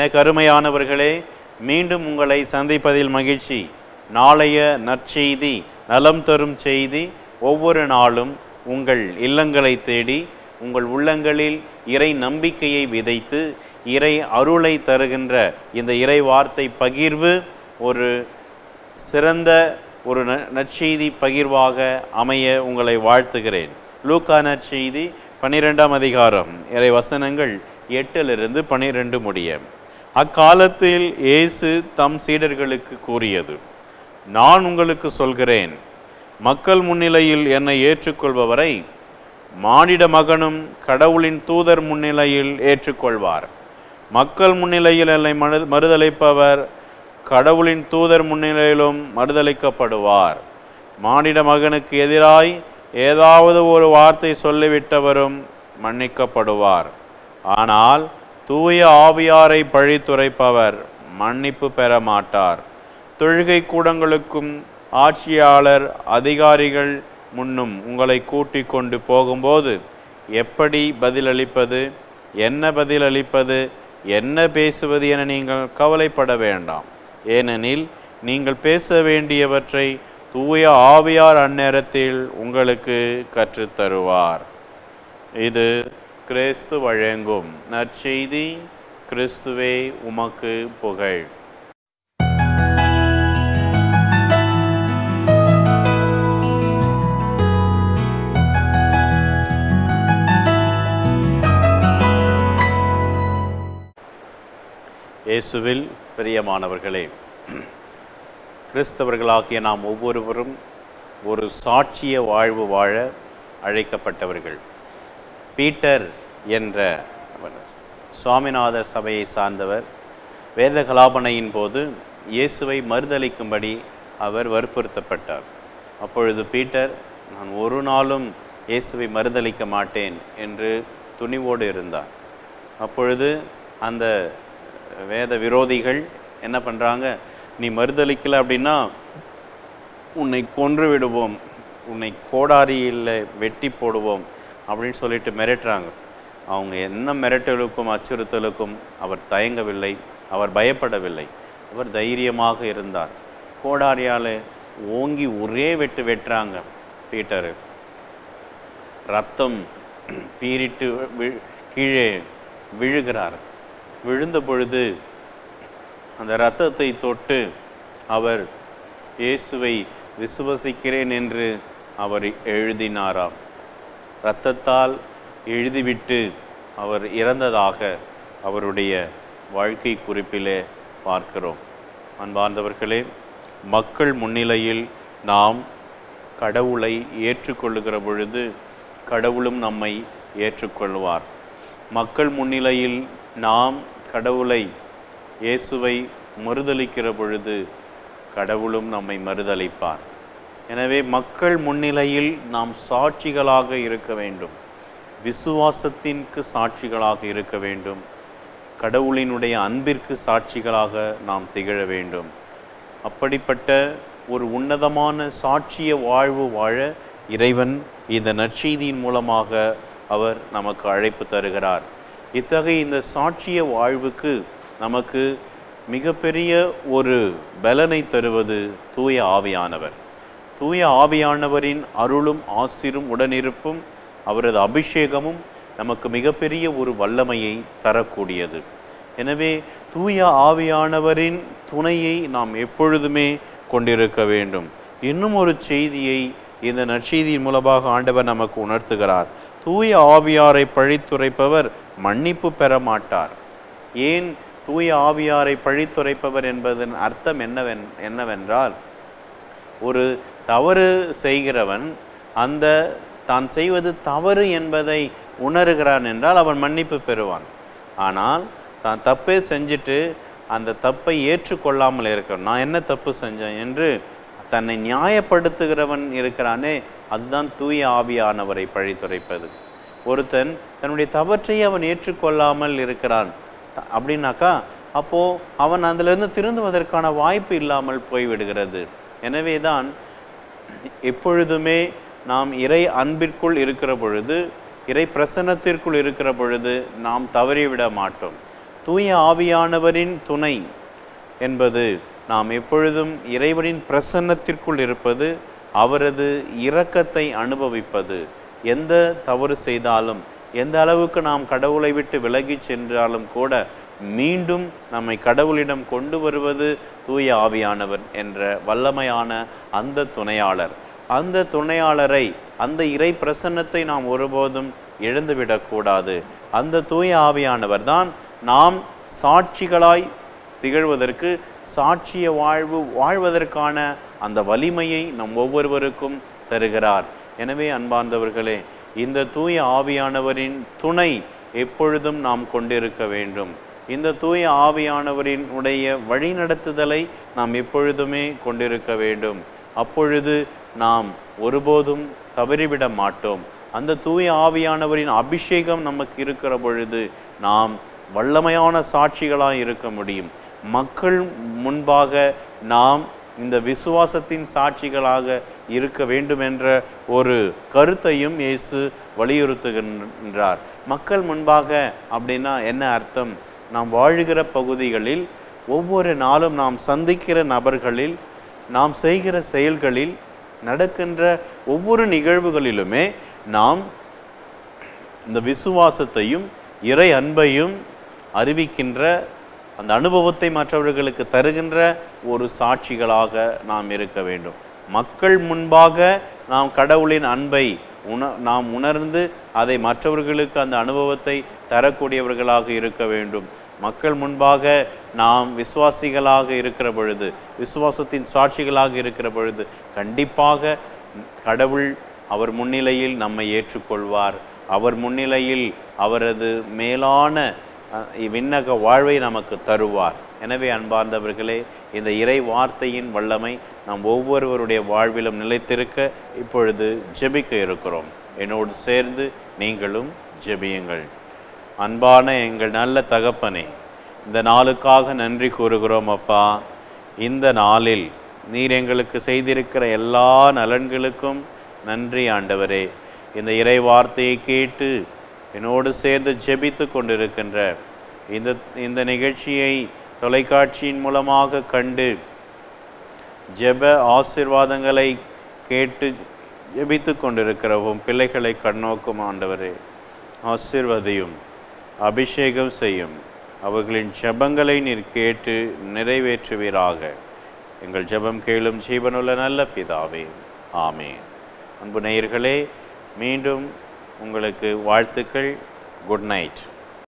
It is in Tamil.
எனக்கு அருமையானவர்களே மீண்டும் உங்களை சந்திப்பதில் மகிழ்ச்சி நாளைய நற்செய்தி நலம் தரும் செய்தி ஒவ்வொரு நாளும் உங்கள் இல்லங்களை தேடி உங்கள் உள்ளங்களில் இறை நம்பிக்கையை விதைத்து இறை அருளை தருகின்ற இந்த இறை வார்த்தை பகிர்வு ஒரு சிறந்த ஒரு ந நற்செய்தி பகிர்வாக அமைய உங்களை வாழ்த்துகிறேன் லூக்கா நற்செய்தி பன்னிரெண்டாம் அதிகாரம் இறை வசனங்கள் எட்டிலிருந்து பன்னிரெண்டு முடிய அக்காலத்தில் இயேசு தம் சீடர்களுக்கு கூறியது நான் உங்களுக்கு சொல்கிறேன் மக்கள் முன்னிலையில் என்னை ஏற்றுக்கொள்பவரை மானிட மகனும் கடவுளின் தூதர் முன்னிலையில் ஏற்றுக்கொள்வார் மக்கள் முன்னிலையில் என்னை மறு மறுதளிப்பவர் கடவுளின் தூதர் முன்னிலையிலும் மறுதளிக்கப்படுவார் மானிட மகனுக்கு எதிராய் ஏதாவது ஒரு வார்த்தை சொல்லிவிட்டவரும் மன்னிக்கப்படுவார் ஆனால் தூய ஆவியாரை பழித்துரைப்பவர் மன்னிப்பு பெற மாட்டார் தொழுகை கூடங்களுக்கும் ஆட்சியாளர் அதிகாரிகள் முன்னும் உங்களை கூட்டிக் கொண்டு போகும்போது எப்படி பதிலளிப்பது என்ன பதிலளிப்பது என்ன பேசுவது என நீங்கள் கவலைப்பட வேண்டாம் ஏனெனில் நீங்கள் பேச வேண்டியவற்றை தூய ஆவியார் அந்நேரத்தில் உங்களுக்கு கற்றுத்தருவார் இது கிறிஸ்து வழங்கும் நற்செய்தி கிறிஸ்துவே உமக்கு புகழ் இயேசுவில் பிரியமானவர்களே கிறிஸ்தவர்களாகிய நாம் ஒவ்வொருவரும் ஒரு சாட்சிய வாழ்வு வாழ அழைக்கப்பட்டவர்கள் பீட்டர் என்ற அவர் சுவாமிநாத சபையை சார்ந்தவர் வேத கலாபனையின் போது இயேசுவை மறுதளிக்கும்படி அவர் வற்புறுத்தப்பட்டார் அப்பொழுது பீட்டர் நான் ஒரு நாளும் இயேசுவை மறுதளிக்க மாட்டேன் என்று துணிவோடு இருந்தார் அப்பொழுது அந்த வேத விரோதிகள் என்ன பண்ணுறாங்க நீ மறுதளிக்கல அப்படின்னா உன்னை கொன்று விடுவோம் உன்னை கோடாரியில் வெட்டி போடுவோம் அப்படின்னு சொல்லிட்டு மிரட்டுறாங்க அவங்க என்ன மிரட்டலுக்கும் அச்சுறுத்தலுக்கும் அவர் தயங்கவில்லை அவர் பயப்படவில்லை அவர் தைரியமாக இருந்தார் கோடாரியால் ஓங்கி ஒரே வெட்டு வெட்டுறாங்க பீட்டரு ரத்தம் பீறிட்டு வி- கீழே விழுகிறார் விழுந்த பொழுது அந்த இரத்தத்தை தொட்டு அவர் இயேசுவை விசுவசிக்கிறேன் என்று அவர் எழுதினாராம் இரத்தத்தால் எழுதிவிட்டு அவர் இறந்ததாக அவருடைய வாழ்க்கை குறிப்பிலே பார்க்கிறோம் அன்பார்ந்தவர்களே மக்கள் முன்னிலையில் நாம் கடவுளை ஏற்றுக்கொள்ளுகிற பொழுது கடவுளும் நம்மை ஏற்றுக்கொள்வார் மக்கள் முன்னிலையில் நாம் கடவுளை இயேசுவை மறுதலிக்கிற பொழுது கடவுளும் நம்மை மறுதலிப்பார் எனவே மக்கள் முன்னிலையில் நாம் சாட்சிகளாக இருக்க வேண்டும் விசுவாசத்திற்கு சாட்சிகளாக இருக்க வேண்டும் கடவுளினுடைய அன்பிற்கு சாட்சிகளாக நாம் திகழ வேண்டும் அப்படிப்பட்ட ஒரு உன்னதமான சாட்சிய வாழ்வு வாழ இறைவன் இந்த நற்செய்தியின் மூலமாக அவர் நமக்கு அழைப்பு தருகிறார் இத்தகைய இந்த சாட்சிய வாழ்வுக்கு நமக்கு மிகப்பெரிய ஒரு பலனை தருவது தூய ஆவியானவர் தூய ஆவியானவரின் அருளும் ஆசிரும் உடனிருப்பும் அவரது அபிஷேகமும் நமக்கு மிகப்பெரிய ஒரு வல்லமையை தரக்கூடியது எனவே தூய ஆவியானவரின் துணையை நாம் எப்பொழுதுமே கொண்டிருக்க வேண்டும் இன்னும் ஒரு செய்தியை இந்த நற்செய்தியின் மூலமாக ஆண்டவர் நமக்கு உணர்த்துகிறார் தூய ஆவியாரை பழித்துரைப்பவர் மன்னிப்பு பெற மாட்டார் ஏன் தூய ஆவியாரை பழித்துரைப்பவர் என்பதன் அர்த்தம் என்னவென் என்னவென்றால் ஒரு தவறு செய்கிறவன் அந்த தான் செய்வது தவறு என்பதை உணர்கிறான் என்றால் அவன் மன்னிப்பு பெறுவான் ஆனால் தான் தப்பே செஞ்சுட்டு அந்த தப்பை ஏற்றுக்கொள்ளாமல் இருக்கிறான் நான் என்ன தப்பு செஞ்சேன் என்று தன்னை நியாயப்படுத்துகிறவன் இருக்கிறானே அதுதான் தூய ஆவியானவரை பழித்துரைப்பது ஒருத்தன் தன்னுடைய தவற்றை அவன் ஏற்றுக்கொள்ளாமல் இருக்கிறான் த- அப்படின்னாக்கா அப்போ அவன் அதிலிருந்து திருந்துவதற்கான வாய்ப்பு இல்லாமல் போய்விடுகிறது எனவே தான் எப்பொழுதுமே நாம் இறை அன்பிற்குள் இருக்கிற பொழுது இறை பிரசன்னத்திற்குள் இருக்கிற பொழுது நாம் தவறிவிட மாட்டோம் தூய ஆவியானவரின் துணை என்பது நாம் எப்பொழுதும் இறைவனின் பிரசன்னத்திற்குள் இருப்பது அவரது இரக்கத்தை அனுபவிப்பது எந்த தவறு செய்தாலும் எந்த அளவுக்கு நாம் கடவுளை விட்டு விலகி சென்றாலும் கூட மீண்டும் நம்மை கடவுளிடம் கொண்டு வருவது தூய ஆவியானவர் என்ற வல்லமையான அந்த துணையாளர் அந்த துணையாளரை அந்த இறை பிரசன்னத்தை நாம் ஒருபோதும் இழந்துவிடக்கூடாது அந்த தூய ஆவியானவர் தான் நாம் சாட்சிகளாய் திகழ்வதற்கு சாட்சிய வாழ்வு வாழ்வதற்கான அந்த வலிமையை நம் ஒவ்வொருவருக்கும் தருகிறார் எனவே அன்பார்ந்தவர்களே இந்த தூய ஆவியானவரின் துணை எப்பொழுதும் நாம் கொண்டிருக்க வேண்டும் இந்த தூய ஆவியானவரின் உடைய வழிநடத்துதலை நாம் எப்பொழுதுமே கொண்டிருக்க வேண்டும் அப்பொழுது நாம் ஒருபோதும் தவறிவிட மாட்டோம் அந்த தூய ஆவியானவரின் அபிஷேகம் நமக்கு இருக்கிற பொழுது நாம் வல்லமையான சாட்சிகளாக இருக்க முடியும் மக்கள் முன்பாக நாம் இந்த விசுவாசத்தின் சாட்சிகளாக இருக்க வேண்டும் என்ற ஒரு கருத்தையும் இயேசு வலியுறுத்துகின்றார் மக்கள் முன்பாக அப்படின்னா என்ன அர்த்தம் நாம் வாழுகிற பகுதிகளில் ஒவ்வொரு நாளும் நாம் சந்திக்கிற நபர்களில் நாம் செய்கிற செயல்களில் நடக்கின்ற ஒவ்வொரு நிகழ்வுகளிலுமே நாம் இந்த விசுவாசத்தையும் இறை அன்பையும் அறிவிக்கின்ற அந்த அனுபவத்தை மற்றவர்களுக்கு தருகின்ற ஒரு சாட்சிகளாக நாம் இருக்க வேண்டும் மக்கள் முன்பாக நாம் கடவுளின் அன்பை உண நாம் உணர்ந்து அதை மற்றவர்களுக்கு அந்த அனுபவத்தை தரக்கூடியவர்களாக இருக்க வேண்டும் மக்கள் முன்பாக நாம் விசுவாசிகளாக இருக்கிற பொழுது விசுவாசத்தின் சாட்சிகளாக இருக்கிற பொழுது கண்டிப்பாக கடவுள் அவர் முன்னிலையில் நம்மை ஏற்றுக்கொள்வார் அவர் முன்னிலையில் அவரது மேலான அஹ், விண்ணக வாழ்வை நமக்கு தருவார் எனவே அன்பார்ந்தவர்களே இந்த இறை வார்த்தையின் வல்லமை நாம் ஒவ்வொருவருடைய வாழ்விலும் நிலைத்திருக்க இப்பொழுது ஜெபிக்க இருக்கிறோம் என்னோடு சேர்ந்து நீங்களும் ஜெபியுங்கள் அன்பான எங்கள் நல்ல தகப்பனே இந்த நாளுக்காக நன்றி கூறுகிறோம் அப்பா இந்த நாளில் நீர் எங்களுக்கு செய்திருக்கிற எல்லா நலன்களுக்கும் நன்றி ஆண்டவரே இந்த இறை வார்த்தையை கேட்டு என்னோடு சேர்ந்து ஜெபித்து கொண்டிருக்கின்ற இந்த இந்த நிகழ்ச்சியை தொலைக்காட்சியின் மூலமாக கண்டு ஜெப ஆசிர்வாதங்களை கேட்டு ஜெபித்து கொண்டிருக்கிறவும் பிள்ளைகளை கண்ணோக்கும் ஆண்டவரே ஆசிர்வதியும் அபிஷேகம் செய்யும் அவர்களின் ஜெபங்களை நீர் கேட்டு நிறைவேற்றுவீராக எங்கள் ஜெபம் கேளும் ஜீவனுள்ள நல்ல பிதாவே ஆமென் அன்பு நேயர்களே மீண்டும் உங்களுக்கு வாழ்த்துக்கள் குட் நைட்